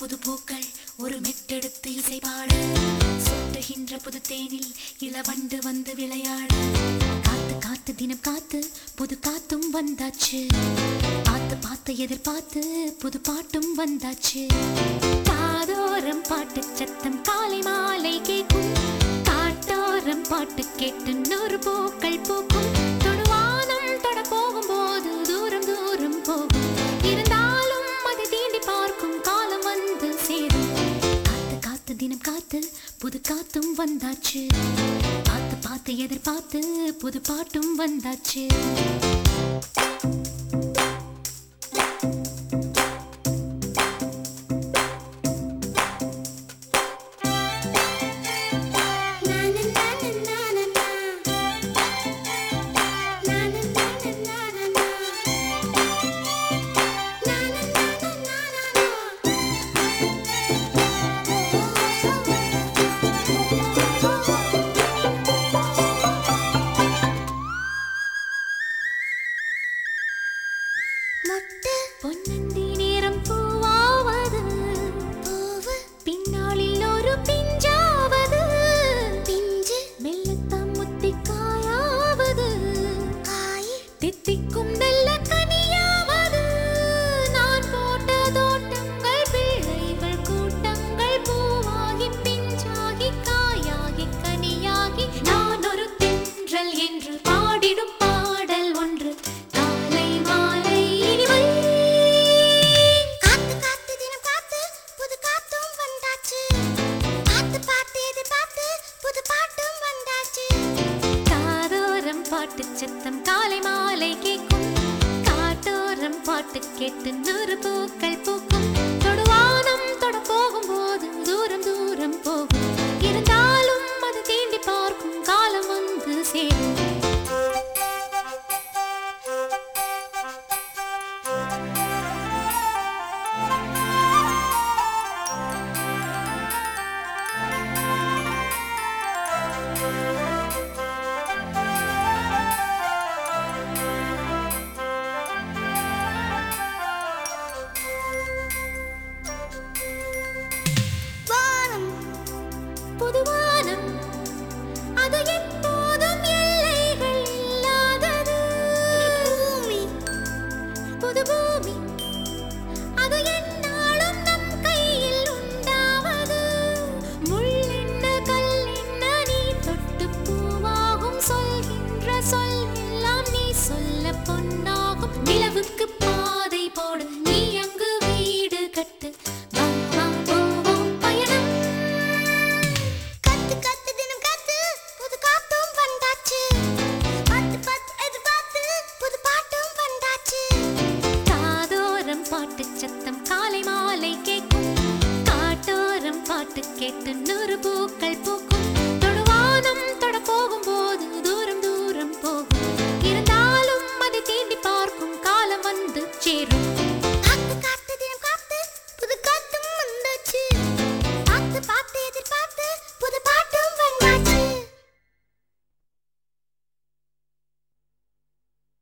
புது பூக்கள் ஒரு மெட்டெடுத்து இசை பாட சுட்டுகின்ற புது தேனில் இளவண்டு வந்து விளையாட காத்து காத்து தினம் காத்து புது காத்தும் வந்தாச்சு பார்த்து பார்த்து எதிர்பார்த்து புது பாட்டும் வந்தாச்சு காதோரம் பாட்டு சத்தம் காலை மாலை கேட்கும் காட்டோரம் பாட்டு கேட்டு நூறு பூக்கள் பூக்கும் தொடுவானம் தொட போகும்போது தூரம் தூரம் போகும் இருந்தாலும் அதை தீண்டி பார்க்கும் காலம் வந்து சேரும் காத்து காத்து தினம் காத்து புது காத்தும் வந்தாச்சு பார்த்து பார்த்து எதிர்பார்த்து புது பாட்டும் வந்தாச்சு மொட்டு பொன்னந்தி நேரம் பூவாவது பூவு பின்னாளில் ஒரு பிஞ்சாவது பிஞ்சு மெல்லத்தாம் முத்தி காயாவது காய் தித்திக்கும் நல்ல கனியாவது நான் போட்ட தோட்டங்கள் பிள்ளைகள் கூட்டங்கள் பூவாகி பிஞ்சாகி காயாகி கனியாகி நான் ஒரு தென்றல் என்று பாடிடும் பாடல் ஒன்று காலை மாலை இனிமை காத்து காத்து தினம் காத்து புது காத்தும் வந்தாச்சு பார்த்து பார்த்து எதிர்பார்த்து புது பாட்டும் வந்தாச்சு காதோரம் பாட்டு சத்தம் காலை மாலை கேட்கும் காட்டோரம் பாட்டு கேட்டு நூறு பூக்கள் பூக்கும் தொடுவானம் தொட போகும்போது தூரம் தூரம் போகும் இருந்தாலும் அது தீண்டி பார்க்கும் காலம் வந்து சேரும் வானம் புதுவானம் அது எப்போதும் எல்லைகள் இல்லாதது பூமி புது பூமி அது என்னாலும் நம் கையில் உண்டாவது முள்ளென்ன கல்லென்ன நீ தொட்டு பூவாகும் சொல்கின்ற சொல் எல்லாம் நீ சொல்ல பொன்னாகும் நிலவுக்கு பாதை போடு நீ அங்கு வீடு கட்டு வா, வா, போவோம் பயணம் கத்து கத்து தினம் காத்து புது காத்தும் வந்தாச்சு பார்த்து பார்த்து எதிர்பார்த்து புது பாட்டும் வந்தாச்சு காதோரம் பாட்டு சத்தம் காலை மாலை கேட்கும் காட்டோரம் பாட்டு கேட்டு நூறு பூக்கள்